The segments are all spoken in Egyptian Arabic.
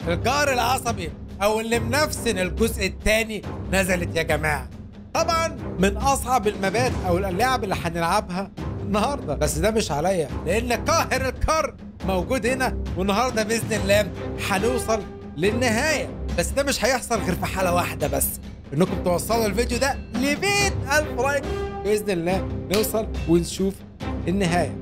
الجار العصبي او اللي منفسن الجزء الثاني نزلت يا جماعه طبعا من اصعب المبات او اللعب اللي هنلعبها النهارده بس ده مش عليا لان قاهر الكر موجود هنا والنهارده باذن الله هنوصل للنهايه بس ده مش هيحصل غير في حاله واحده بس انكم توصلوا الفيديو ده ل 100000 لايك باذن الله نوصل ونشوف النهايه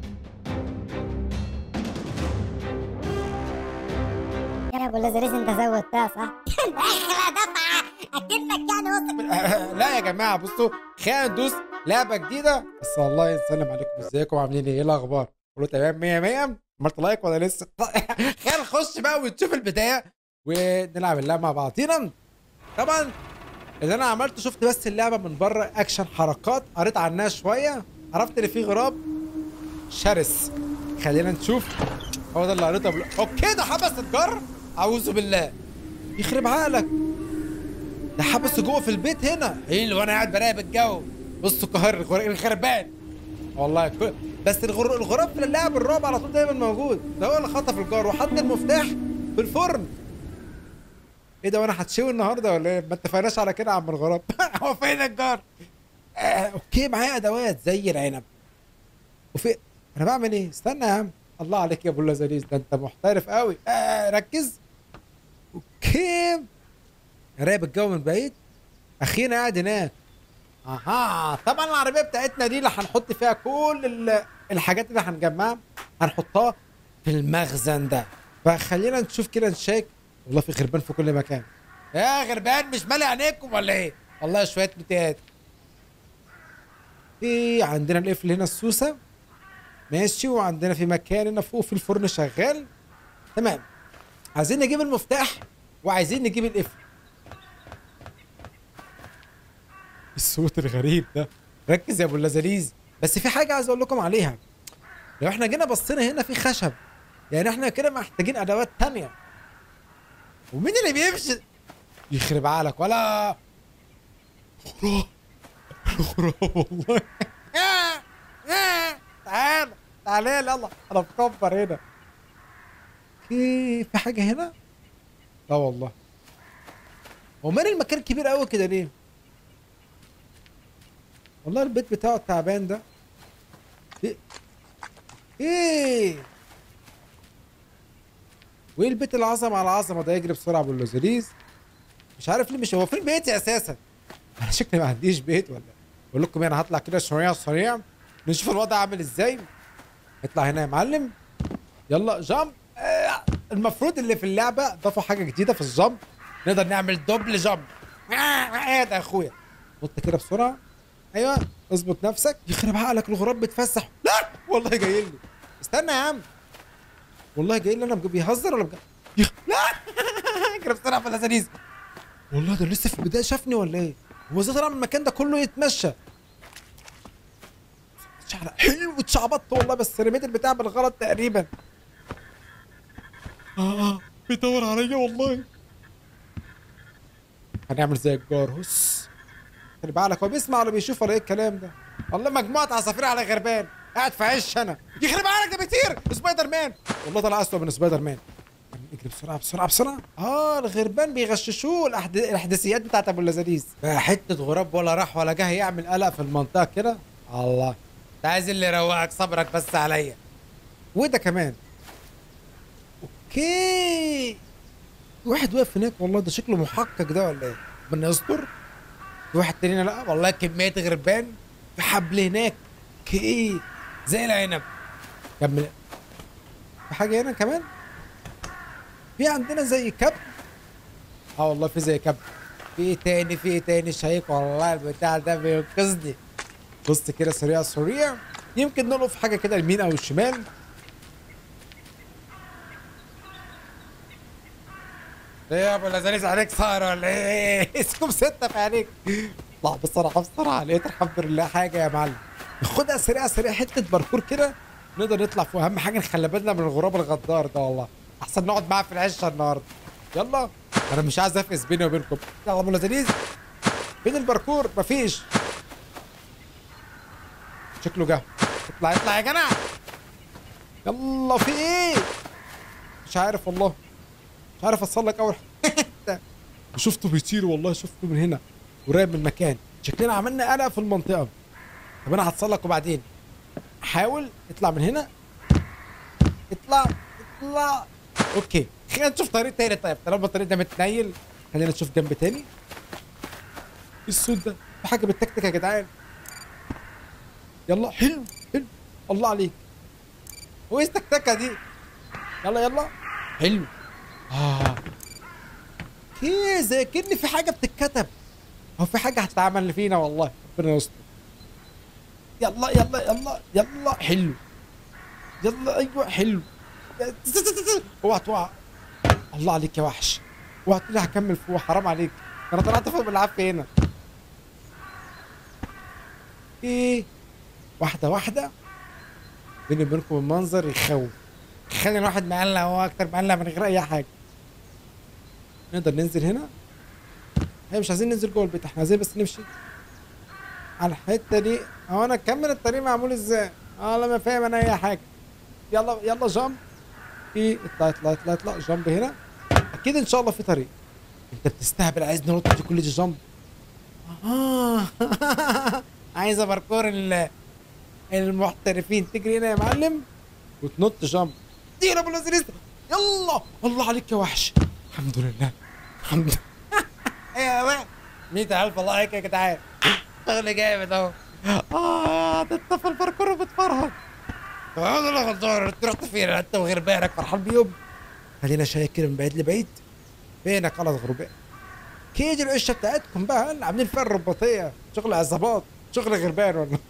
يا ابو لازاريس انت زودتها صح؟ اخر دفعه اكنك يعني وسط لا يا جماعه بصوا خلينا ندوس لعبه جديده بس والله نسلم عليكم ازيكم عاملين ايه ايه الاخبار كله تمام 100 100 عملت لايك ولا لسه خلينا نخش بقى ونشوف البدايه ونلعب اللعبه مع بعضينا طبعا اللي انا عملته شفت بس اللعبه من بره اكشن حركات قريت عنها شويه عرفت ان في غراب شرس خلينا نشوف هو ده اللي قريته بل... اوكي ده حبس الجر اعوذ بالله يخرب عقلك ده حبس جوه في البيت هنا حلو وانا قاعد براقب الجو بصوا القاهره الغر- الخربان والله كل... بس الغر... الغراب في اللعب الرعب على طول دايما موجود ده هو اللي خطف الجار وحط المفتاح في الفرن ايه ده وانا هتشوي النهارده ولا ايه؟ ما اتفقناش على كده يا عم الغراب هو فين الجار؟ آه اوكي معايا ادوات زي العنب وفي انا بعمل ايه؟ استنى يا عم الله عليك يا ابو اللذيذ ده انت محترف قوي آه ركز اوكي راقب الجو من بعيد اخينا قاعد هناك اها طبعا العربيه بتاعتنا دي اللي هنحط فيها كل ال- الحاجات اللي هنجمعها هنحطها في المخزن ده فخلينا نشوف كده نشيك والله في غربان في كل مكان يا غربان مش مالي عينيكم ولا ايه والله شويه بتات ايه عندنا القفل هنا السوسه ماشي وعندنا في مكان هنا فوق في الفرن شغال تمام عايزين نجيب المفتاح وعايزين نجيب القفل الصوت الغريب ده ركز يا ابو اللذيذ بس في حاجه عايز اقول لكم عليها لو احنا جينا بصينا هنا في خشب يعني احنا كده محتاجين ادوات تانية ومين اللي بيمشي يخرب عقلك ولا غراب غراب والله تعال تعال يلا انا مكبر هنا في في حاجه هنا لا والله هو مال المكان كبير قوي كده ليه والله البيت بتاعه التعبان ده ايه ايه وايه البيت العظمه على عظمه ده يجري بسرعه ابو اللوزريز مش عارف ليه مش هو فين بيتي اساسا انا شكلي ما عنديش بيت ولا بقول لكم انا هطلع كده شويه سريع نشوف الوضع عامل ازاي اطلع هنا يا معلم يلا جامب آه، المفروض اللي في اللعبه ضافوا حاجه جديده في الجامب نقدر نعمل دوبل جامب آه، آه، ده يا اخويا نط كده بسرعه ايوه اظبط نفسك يخرب عقلك الغراب بتفسح لا والله جاي لي استنى يا عم والله جاي لي انا بج- بيهزر ولا بجد يخ... لا اجري بسرعه في اللذيذ والله ده لسه في البدايه شافني ولا ايه هو ازاي طلع من المكان ده كله يتمشى شعر حلو اتشعبطت والله بس رميت البتاع بالغلط تقريبا اه بيدور عليا والله هنعمل زي الجار هس خلي بالك هو بيسمع ولا بيشوف ولا ايه الكلام ده والله مجموعه عصافير على غربان قاعد في عش انا يخرب عليك ده بيطير سبايدر مان والله طلع اسوء من سبايدر مان اجري بسرعه بسرعه بسرعه اه الغربان بيغششوه الأحد... الاحداثيات بتاعت ابو اللذاذيز بقى حته غراب ولا راح ولا جه يعمل قلق في المنطقه كده الله انت عايز اللي يروقك صبرك بس عليا وده كمان اوكي واحد واقف هناك والله ده شكله محقق ده ولا ايه؟ ربنا يستر في واحد تاني لا والله كمية غربان في حبل هناك اوكي زي العنب كمل في حاجة هنا كمان في عندنا زي كب اه والله في زي كب في ايه تاني في ايه تاني شايك والله البتاع ده بينقذني بص كده سريع سريع يمكن نقف حاجة كده اليمين او الشمال ايه يا ابو لذيذ عليك صار ولا ايه؟ سكوب ستة في عليك لا بصراحة بصراحة لقيت الحمد لله حاجة يا معلم خدها سريع سريع حتة باركور كده نقدر نطلع فوق أهم حاجة نخلي بالنا من الغراب الغدار ده والله أحسن نقعد معاه في العشة النهاردة يلا أنا مش عايز أفقس بيني وبينكم يلا أبو لذيذ فين الباركور؟ مفيش شكله جه اطلع اطلع يا جدع يلا في ايه؟ مش عارف والله مش عارف اوصل لك اول حته وشفته بيطير والله شفته من هنا قريب من المكان شكلنا عملنا قلق في المنطقه طب انا هتصلك وبعدين حاول اطلع من هنا اطلع اطلع اوكي خلينا نشوف طريق تاني طيب طالما الطريق ده متنيل خلينا نشوف جنب تاني ايه الصوت ده في حاجه بالتكتك يا جدعان يلا حلو حلو الله عليك هو ايه التكتكه دي يلا يلا حلو اه اوكي زي كأن في حاجه بتتكتب هو في حاجه هتتعمل فينا والله ربنا يستر يلا يلا يلا يلا حلو يلا ايوه حلو اوعى تقع الله عليك يا وحش اوعى تقول لي هكمل فوق حرام عليك انا طلعت فوق بالعافيه هنا ايه واحده واحده بيني وبينكم المنظر يخوف يخلي الواحد مقلق هو اكتر مقلق من غير اي حاجه نقدر ننزل هنا هي مش عايزين ننزل جوه البيت احنا عايزين بس نمشي على الحته دي هو انا اكمل الطريق معمول ازاي اه لا ما فاهم انا اي حاجه يلا يلا جامب في اطلع اطلع اطلع اطلع جامب هنا اكيد ان شاء الله في طريق انت بتستهبل عايز ننط دي كل دي جامب اه عايزه باركور ال- المحترفين تجري هنا يا معلم وتنط جامب دي يا ابو الازريز يلا الله عليك يا وحش الحمد لله الحمد لله ايوه بقى 100000 الله عليك يا جدعان شغل جامد اهو اه ده انت في الباركور بتفرهد تعال يا غدار انت رحت فين انت وغير بالك فرحان بيهم خلينا شايك كده من بعيد لبعيد فينك خلاص غرباء كيد العشه بتاعتكم بقى اللي عاملين فيها الرباطيه شغل عصابات شغل غربان ولا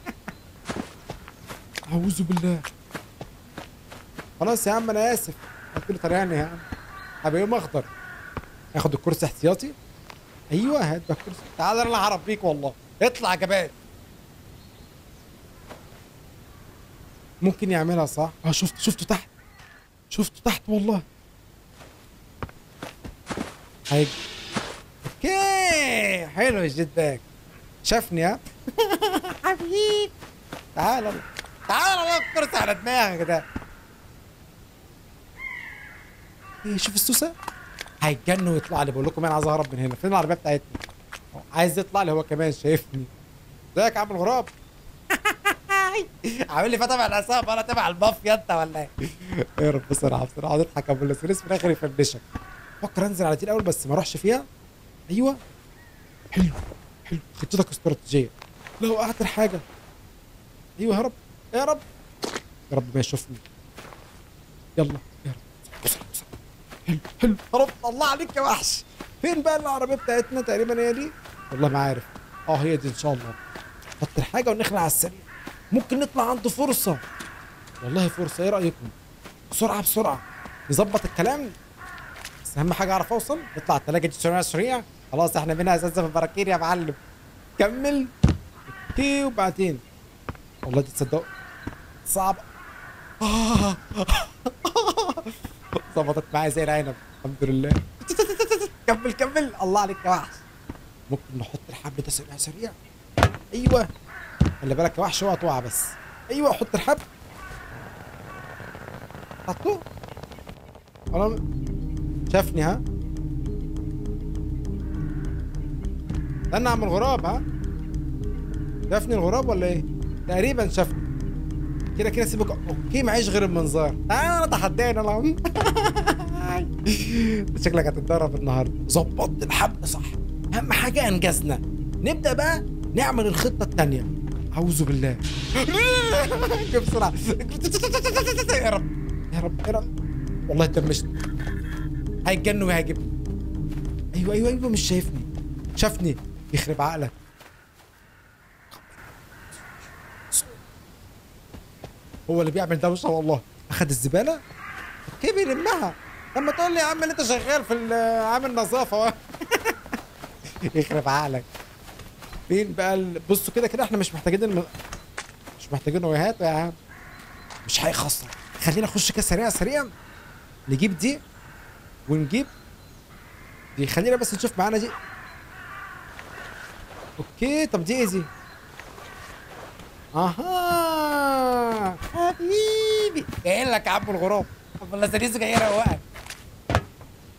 اعوذ بالله خلاص يا عم انا اسف قلت له طريقني يا عم هبقى يوم اخضر اخد الكرسي احتياطي ايوه هات بقى الكرسي تعال انا اللي هربيك والله اطلع يا جبان ممكن يعملها صح اه شفت شفته تحت شفته تحت والله هيجي اوكي حلو الجيت باك شافني ها حبيبي تعال يلا. تعال الله الكرسي على دماغك ده ايه شوف السوسه هيتجن ويطلع لي بقول لكم انا عايز اهرب من هنا فين العربيه بتاعتنا عايز يطلع لي هو كمان شايفني ازيك يا عم الغراب عامل لي فيها تبع العصابه ولا تبع المافيا انت ولا ايه؟ يا رب بسرعه بسرعه هتضحك يا ابو الاسريس في الاخر يفنشك فكر انزل على دي الاول بس ما اروحش فيها ايوه حلو حلو خطتك استراتيجيه لو وقعت الحاجه ايوه يا رب يا رب يا رب ما يشوفني يلا يا رب بسرعه بسرعه حلو حلو يا رب الله عليك يا وحش فين بقى العربيه بتاعتنا تقريبا هي دي والله ما عارف اه هي دي ان شاء الله حط الحاجه ونخلع على السريع ممكن نطلع عنده فرصه والله فرصه ايه رايكم بسرعه بسرعه نظبط الكلام بس اهم حاجه اعرف اوصل نطلع الثلاجه دي سريع سريع خلاص احنا بينا اساسا في البراكين يا معلم كمل اوكي وبعدين والله دي تصدقوا صعبه آه. ظبطت معايا زي العنب الحمد لله كمل كمل الله عليك يا وحش ممكن نحط الحبل ده سريع سريع ايوه خلي بالك يا وحش اوعى تقع بس ايوه حط الحبل حطه انا شافني ها استنى يا عم الغراب ها شافني الغراب ولا ايه تقريبا شافني كده كده سيبك اوكي معيش غير المنظار تعالى انا تحداني انا شكلك هتتدرب النهارده ظبطت الحبل صح اهم حاجه انجزنا نبدا بقى نعمل الخطه الثانيه اعوذ بالله جيب بسرعه يا رب يا رب يا رب والله اتدمشت هيتجن وهيجيبني ايوه ايوه ايوه مش شايفني شافني يخرب عقلك هو اللي بيعمل دوشه والله اخد الزباله اوكي بيلمها لما تقول لي يا عم اللي انت شغال في ال- عامل نظافه يخرب عقلك فين بقى ال... بصوا كده كده احنا مش محتاجين الم... مش محتاجين ويهات يا عم مش هيخسر خلينا نخش كده سريع سريع نجيب دي ونجيب دي خلينا بس نشوف معانا دي اوكي طب دي ايه دي اها حبيبي جاي لك يا عم الغراب ابو اللذيذ جاي يروقك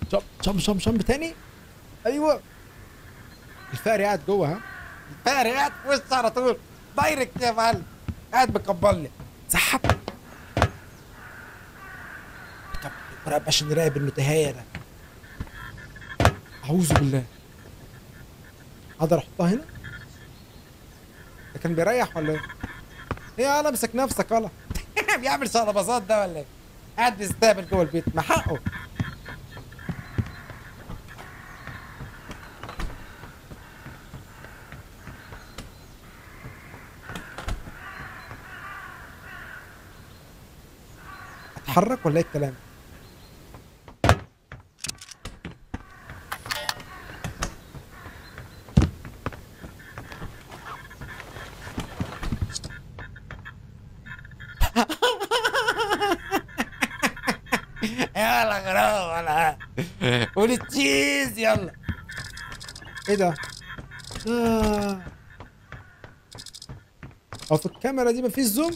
شم شم شم شم تاني ايوه الفقري قاعد جوه ها الفقري قاعد في وسط على طول دايركت يا معلم قاعد مكبل لي سحب طب نراقب عشان نراقب النتهاية ده اعوذ بالله اقدر احطها هنا ده كان بيريح ولا ايه؟ ايه يا انا امسك نفسك ولا بيعمل شقلباظات ده ولا ايه؟ قاعد بيستقبل جوه البيت ما حقه اتحرك ولا ايه الكلام؟ يلا غرام ولا والتشيز يلا ايه ده؟ آه. هو في الكاميرا دي مفيش زوم؟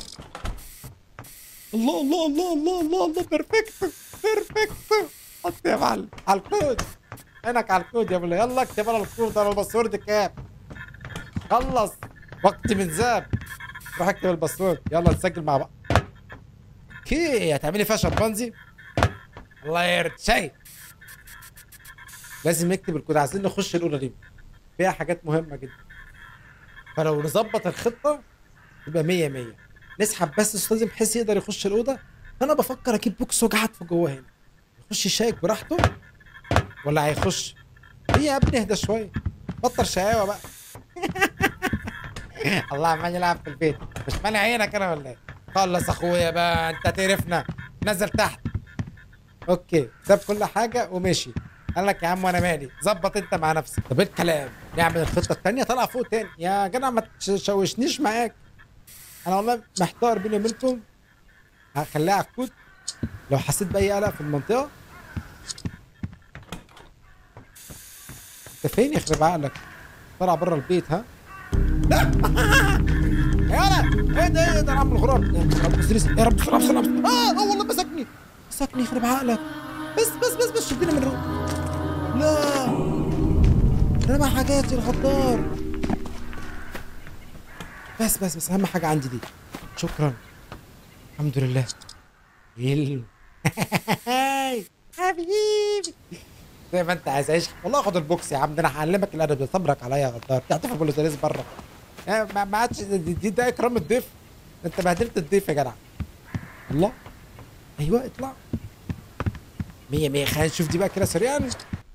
الله الله الله الله الله الله بيرفكتو بيرفكتو حط يا معلم على الكود عينك على الكود يا بلا يلا اكتب على الكود على الباسورد كام خلص وقت من زاب روح اكتب الباسورد يلا نسجل مع بعض كي هتعملي فيها شمبانزي الله يرد شيء لازم نكتب الكود عايزين نخش الاولى دي فيها حاجات مهمه جدا فلو نظبط الخطه يبقى 100 100 نسحب بس استاذ بحيث يقدر يخش الاوضه فانا بفكر اجيب بوكس وجعت في جوه هنا يخش يشيك براحته ولا هيخش ايه يا ابني اهدى شويه بطل شقاوه بقى الله عمال يلعب في البيت مش مانع عينك انا ولا ايه خلص اخويا بقى انت تعرفنا نزل تحت اوكي ساب كل حاجه ومشي قال لك يا عم وانا مالي ظبط انت مع نفسك طب ايه الكلام نعمل الخطه الثانيه طلع فوق تاني يا جدع ما تشوشنيش معاك انا والله محتار بيني وبينكم هخليها على الكود لو حسيت باي قلق في المنطقه انت فين يخرب عقلك طلع بره البيت ها لا يلا ايه ده ايه ده انا عم الغراب يا رب استريس يا رب بسرعه بسرعه بسرعة. اه اه والله مسكني مسكني يخرب عقلك بس بس بس بس شدني من الروح لا رمى حاجاتي الغدار بس بس بس اهم حاجه عندي دي شكرا الحمد لله يل حبيبي زي ما انت عايز عيش والله خد البوكس يا عم ده انا هعلمك الادب صبرك عليا يا غدار تعترف بالوزاريز بره يعني ما ما عادش دي, دي ده اكرام الضيف انت بهدلت الضيف يا جدع الله ايوه اطلع مية مية خلينا نشوف دي بقى كده سريعا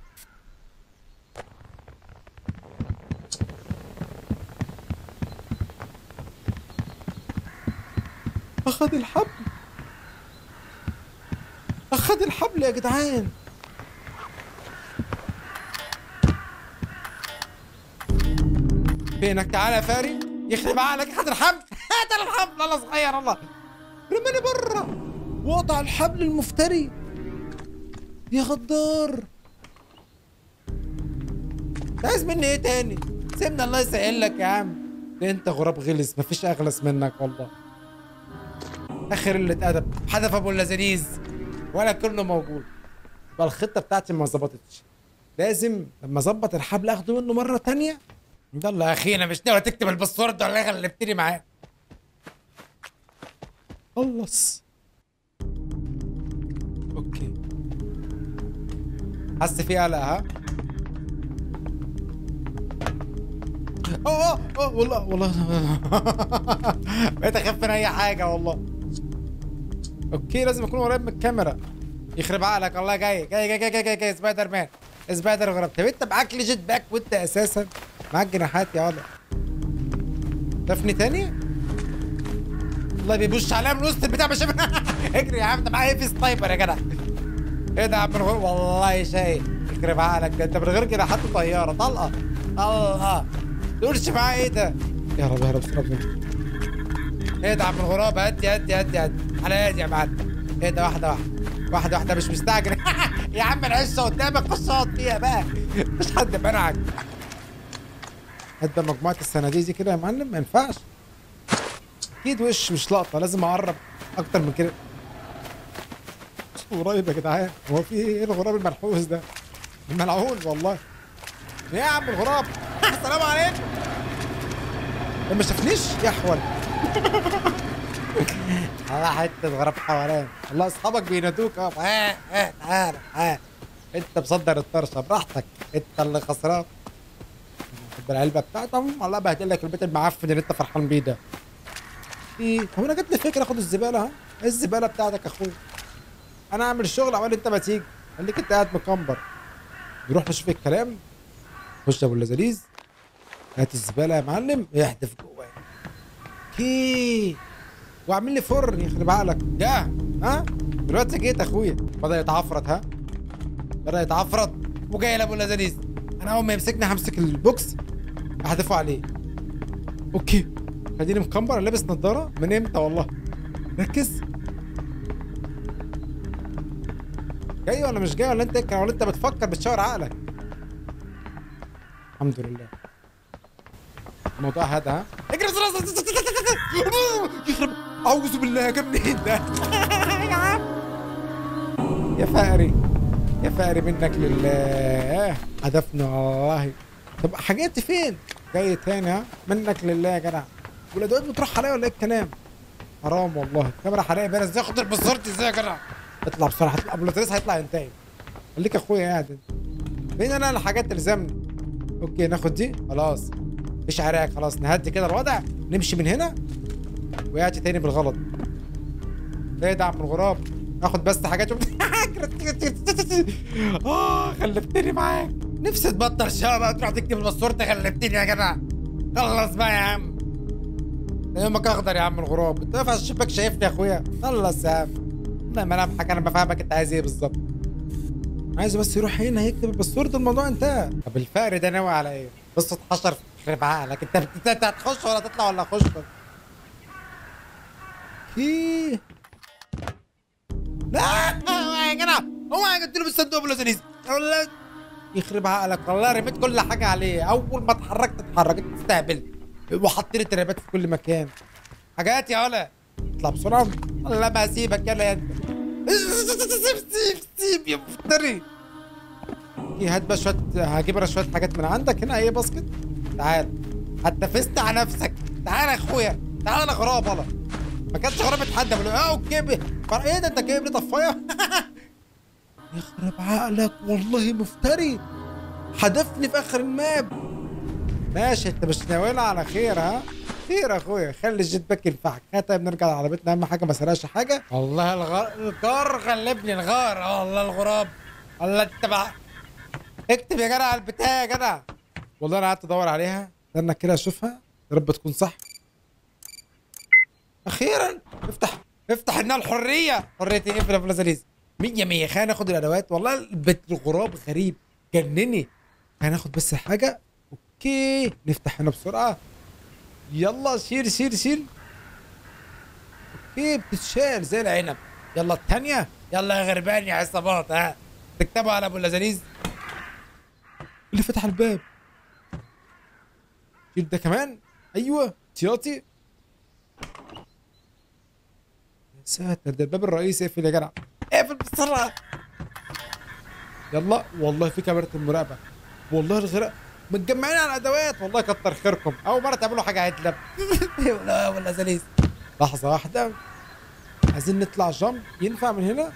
اخد الحبل اخد الحبل يا جدعان فينك تعالى يا فاري يخرب عقلك خد الحبل هات الحبل الله صغير الله رماني بره وقطع الحبل المفتري يا غدار انت عايز مني ايه تاني سيبنا الله يسهل لك يا عم ده انت غراب غلس مفيش اغلس منك والله اخر اللي ادب حذف ابو اللذيذ ولا كله موجود يبقى الخطه بتاعتي ما ظبطتش لازم لما اظبط الحبل اخده منه مره تانية يلا يا اخي انا مش ناوي تكتب الباسورد ولا ايه غلبتني معاه خلص اوكي حس في قلق ها اه اه والله والله بقيت اخاف من اي حاجه والله اوكي لازم اكون قريب من الكاميرا يخرب عقلك الله جاي جاي جاي جاي جاي, جاي, جاي سبايدر مان سبايدر غرب طب انت معاك ليجيت باك وانت اساسا معاك جناحات يا ولد شافني تاني والله بيبوش عليا من وسط البتاع مش اجري يا عم ده معايا في سنايبر يا جدع ايه ده يا عم الغر والله شايف يخرب عقلك ده انت من غير كده حاطط طياره طلقه طلقه تقولش معايا ايه ده يا رب يا رب يا رب ايه ده يا عم الغراب هدي هدي هدي هدي على هادي يا معلم ايه ده واحده واحده واحده واحده مش مستعجل يا عم العشه قدامك خش اقعد فيها بقى مش حد منعك هدى مجموعه الصناديق دي كده يا معلم ما ينفعش اكيد وش مش لقطه لازم اقرب اكتر من كده قريب يا جدعان هو في ايه الغراب المنحوس ده الملعون والله ايه يا عم الغراب السلام عليكم ما شافنيش يا حول الله حته غراب حوالين الله اصحابك بينادوك اه اه اه تعالى اه انت مصدر الطرشه براحتك انت اللي خسران خد العلبه بتاعتهم والله بهدل لك البيت المعفن اللي انت فرحان بيه ده ايه هو انا جات لي فكره اخد الزباله ها ايه الزباله بتاعتك يا اخويا انا اعمل الشغل عمال انت ما تيجي خليك انت قاعد مكمبر نروح نشوف الكلام خش يا ابو اللذيذ هات الزباله يا معلم احدف جواه كي واعمل لي فرن يخرب عقلك يا ها دلوقتي جيت اخويا بدا يتعفرت ها بدا يتعفرت وجاي لابو اللذيذ انا اول ما يمسكني همسك البوكس احدفه عليه اوكي خليني مكمبر لابس نظاره من امتى والله ركز جاي ولا مش جاي ولا انت ولا انت بتفكر بتشاور عقلك الحمد لله الموضوع هذا ها اجري يخرب اعوذ بالله جاب منين ده يا عم يا فقري يا فقري منك لله هدفنا والله طب حاجاتي فين جاي تاني ها منك لله يا جدع والادوات بتروح عليا ولا ايه الكلام حرام والله الكاميرا حرامي بقى ازاي اخد البصرت ازاي يا جدع اطلع بسرعه هطلع قبل ما هيطلع ينتهي خليك يا اخويا قاعد فين انا الحاجات تلزمني اوكي ناخد دي خلاص مفيش عراك خلاص نهدي كده الوضع نمشي من هنا وقعت تاني بالغلط ايه ده يا عم الغراب اخد بس حاجات اه خلفتني معاك نفسي تبطل شقه بقى تروح تكتب الباسورد خلفتني يا جدع خلص بقى يا عم يومك اخضر يا عم الغراب انت واقف على الشباك شايفني يا اخويا خلص يا عم لا ملامحك انا بفهمك انت عايز ايه بالظبط عايز بس يروح هنا يكتب الباسورد الموضوع انتهى طب الفقر ده ناوي على ايه؟ بص اتحشر في عقلك انت بت- انت هتخش ولا تطلع ولا اخش ايه لا اوعى يا جدع اوعى قلت له بالصندوق باللوزانيز والله يخرب عقلك والله رميت كل حاجه عليه اول ما اتحركت اتحركت تستهبل وحط لي ترابات في كل مكان حاجات يا ولا اطلع بسرعه والله ما هسيبك يلا يا انت سيب سيب سيب يا مفتري إيه، هات بقى شويه هجيب انا شويه حاجات من عندك هنا ايه باسكت تعال هتنفست على نفسك تعال يا اخويا تعال يا غراب والله ما كانش غراب اتحدى بقول له، اه اوكي ب- فر- ايه ده انت جايب لي طفايه يخرب عقلك والله مفتري حدفني في اخر الماب ماشي انت مش ناوينا على خير ها خير يا اخويا خلي الجيت باك ينفعك هات طيب نرجع على بيتنا اهم حاجه ما سرقش حاجه والله الغار الغار غلبني الغار اه والله الغراب الله انت بقى اكتب يا جدع على البتاع يا جدع والله انا قعدت ادور عليها استنى كده اشوفها يا رب تكون صح اخيرا افتح افتح انها الحريه حريه ايه في الفلازاليز مية مية خلينا ناخد الادوات والله البت الغراب غريب جنني خلينا ناخد بس الحاجه اوكي نفتح هنا بسرعه يلا شيل شيل شيل اوكي بتتشال زي العنب يلا الثانيه يلا يا غربان يا عصابات ها تكتبوا على ابو اللذيذ اللي فتح الباب شيل ده كمان ايوه احتياطي يا ساتر ده الباب الرئيسي اقفل يا جدع اقفل بسرعه يلا والله في كاميرا المراقبه والله الغرق متجمعين على الادوات والله كتر خيركم اول مره تعملوا حاجه عدله ولا ولا زليز لحظه واحده عايزين نطلع جامب ينفع من هنا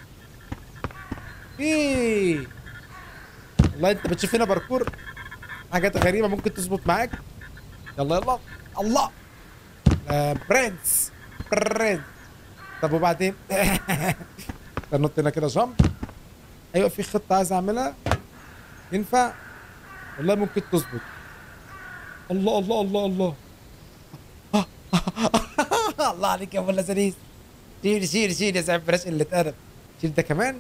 ايه والله انت بتشوف هنا باركور حاجات غريبه ممكن تظبط معاك يلا يلا الله آه برنس برنس طب وبعدين ننط هنا كده جامب ايوه في خطه عايز اعملها ينفع والله ممكن تظبط الله الله الله الله الله عليك يا ابو اللذيذ شيل شيل شيل يا زعيم بلاش اللي اتقلب شيل ده كمان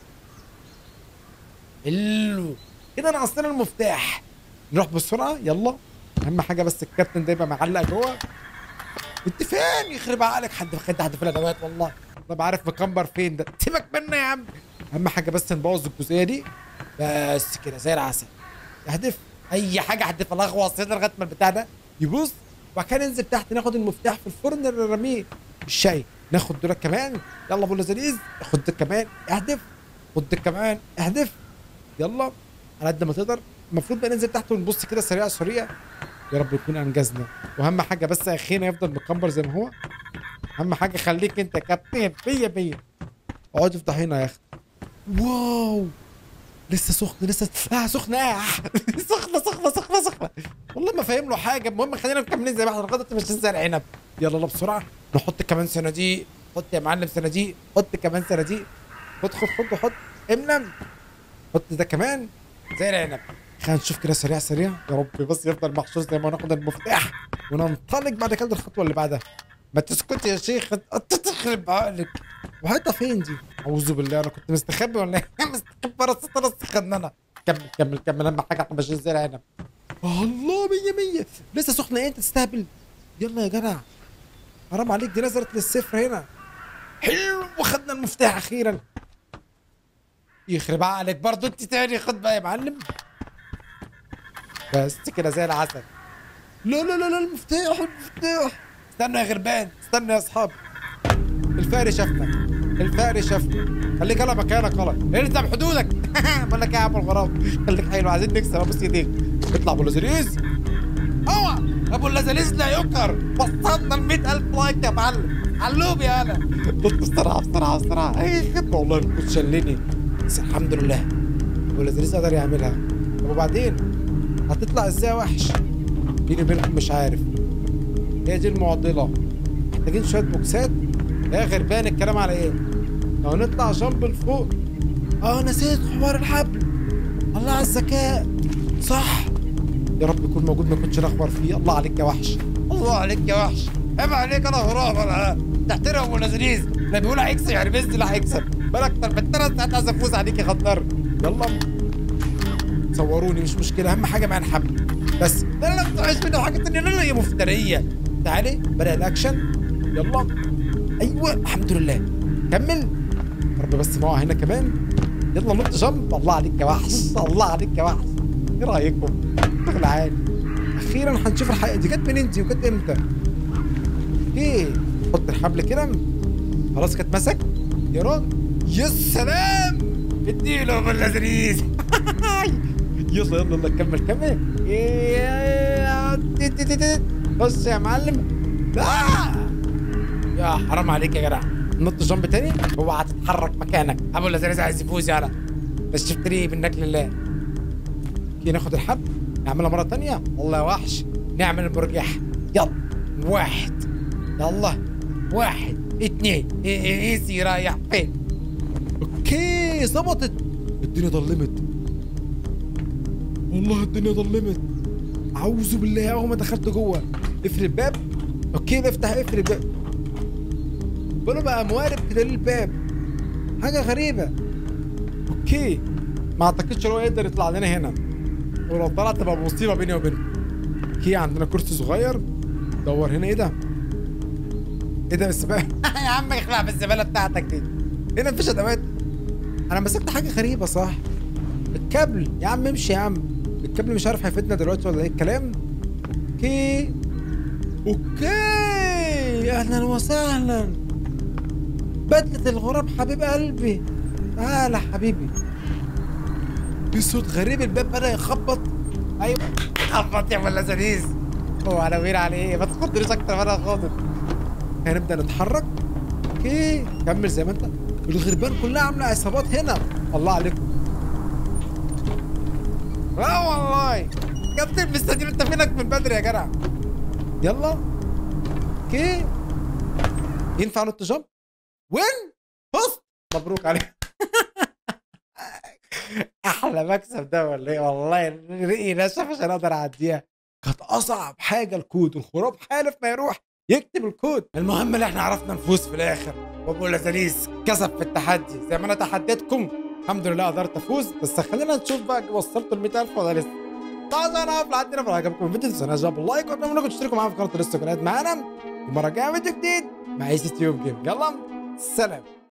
حلو كده ناقصنا المفتاح نروح بسرعه يلا اهم حاجه بس الكابتن ده يبقى معلق جوه انت فين يخرب عقلك حد خد حد في الادوات والله طب عارف مكمبر فين ده سيبك منه يا عم اهم حاجه بس نبوظ الجزئيه دي بس كده زي العسل اهدف اي حاجه احدف الغوص هنا لغايه ما البتاع ده يبوظ وبعد كده ننزل تحت ناخد المفتاح في الفرن نرميه الشاي ناخد دول كمان يلا ابو لذيذ خد ده كمان اهدف خد ده كمان اهدف يلا على قد ما تقدر المفروض بقى ننزل تحت ونبص كده سريع سريع يا رب يكون انجزنا واهم حاجه بس يا اخينا يفضل مكمبر زي ما هو اهم حاجه خليك انت كابتن بيا بيا اقعد افتح هنا يا اخي واو لسه سخن لسه اه سخنه آه. سخنه سخنه سخنه سخنه والله ما فاهم له حاجه المهم خلينا مكملين زي ما احنا لغايه مش زي العنب يلا يلا بسرعه نحط كمان صناديق حط يا معلم صناديق حط كمان صناديق خد خد خد خد املم حط ده كمان زي العنب خلينا نشوف كده سريع سريع يا رب بس يفضل محشور زي ما ناخد المفتاح وننطلق بعد كده الخطوه اللي بعدها ما تسكت يا شيخ انت تخرب عقلك وحيطه فين دي؟ اعوذ بالله انا كنت مستخبي ولا ايه؟ مستخبي ورا الستاره استخدنا كمل كمل كمل اهم حاجه احنا ماشيين زي العنب الله مية مية لسه سخنه ايه انت تستهبل يلا يا جدع حرام عليك دي نزلت للصفر هنا حلو وخدنا المفتاح اخيرا يخرب عقلك برضه انت تاني خد بقى يا معلم بس كده زي العسل لا لا لا لا المفتاح المفتاح استنوا يا غربان استنوا يا اصحاب الفاري شافنا الفاري شافنا خليك على مكانك غلط الزم حدودك بقول لك ايه يا عم الغراب خليك حلو عايزين نكسب ابوس ايديك اطلع ابو لازليز اوعى ابو لازليز لا يكر وصلنا ال 100000 لايك يا معلم علوب يا انا بص بسرعه بسرعه بسرعه اي خدمه والله الكوت شلني بس الحمد لله ابو لازليز قدر يعملها طب وبعدين هتطلع ازاي يا وحش بيني وبينكم مش عارف هي دي المعضله محتاجين شويه بوكسات يا غربان الكلام على ايه لو نطلع جنب لفوق اه نسيت حوار الحبل الله على الذكاء صح يا رب يكون موجود ما كنتش اخبر فيه الله عليك يا وحش الله عليك يا وحش عيب عليك انا هراب انا تحترم ابو لذيذ لا بيقول هيكسب يعني بيز لا هيكسب بقى اكتر من ثلاث ساعات عايز افوز عليك يا خضر يلا صوروني مش مشكله اهم حاجه معانا الحبل بس لا لا لا ما تطلعش منه حاجه ثانيه لا لا هي مفتريه تعالي بدا الاكشن يلا ايوه الحمد لله كمل يا رب بس ما هو هنا كمان يلا نط جنب الله عليك يا وحش الله عليك يا وحش ايه رايكم شغل عالي اخيرا هنشوف الحقيقه دي كانت منين دي وكانت امتى ايه حط الحبل كده خلاص كانت مسك يا راجل يا سلام اديله باللذيذ يلا يلا يلا كمل كمل إيه، تي- تي- تي- تي. بص يا معلم آه! يا حرام عليك يا جدع نط جنب تاني اوعى تتحرك مكانك ابو اللذيذ عايز يفوز يالا بس شفتني منك لله كي ناخد الحب نعملها مرة تانية والله يا وحش نعمل المرجح يلا واحد يلا واحد اتنين ايه ايه ايزي رايح فين اوكي ظبطت الدنيا ظلمت والله الدنيا ظلمت اعوذ بالله اول ما دخلت جوه اقفل الباب اوكي افتح اقفل الباب بقوله بقى موارب كده للباب حاجه غريبه اوكي ما اعتقدش هو يقدر يطلع لنا هنا ولو طلع تبقى مصيبه بيني وبينه اوكي عندنا كرسي صغير دور هنا ايه ده ايه ده بس بقى يا عم اخلع بالزباله بتاعتك دي هنا مفيش ادوات انا مسكت حاجه غريبه صح الكابل يا عم امشي يا عم الكابل مش عارف هيفيدنا دلوقتي ولا ايه الكلام اوكي اوكي اهلا وسهلا بدلة الغراب حبيب قلبي تعالى حبيبي في صوت غريب الباب بدأ يخبط ايوه خبط يا ولا لذيذ هو على وين عليه ما تخضريش اكتر ما انا خاطر هنبدأ نتحرك اوكي كمل زي ما انت الغربان كلها عامله عصابات هنا الله عليكم اه والله كابتن مستنيين انت فينك من بدري يا جدع يلا اوكي ينفع نط جمب وين بص مبروك عليك احلى مكسب ده ولا ايه والله رقي نشف عشان اقدر اعديها كانت اصعب حاجه الكود الخراب حالف ما يروح يكتب الكود المهم ان احنا عرفنا نفوز في الاخر وابو لذيذ كسب في التحدي زي ما انا تحديتكم الحمد لله قدرت افوز بس خلينا نشوف بقى وصلت ال 100000 ولا لسه طبعا انا هقف لحد هنا فلو عجبكم الفيديو تنسوا جاب اللايك واتمنى انكم تشتركوا معانا في قناه الانستجرام معانا المره الجايه فيديو جديد مع ايس تيوب جيم يلا سلام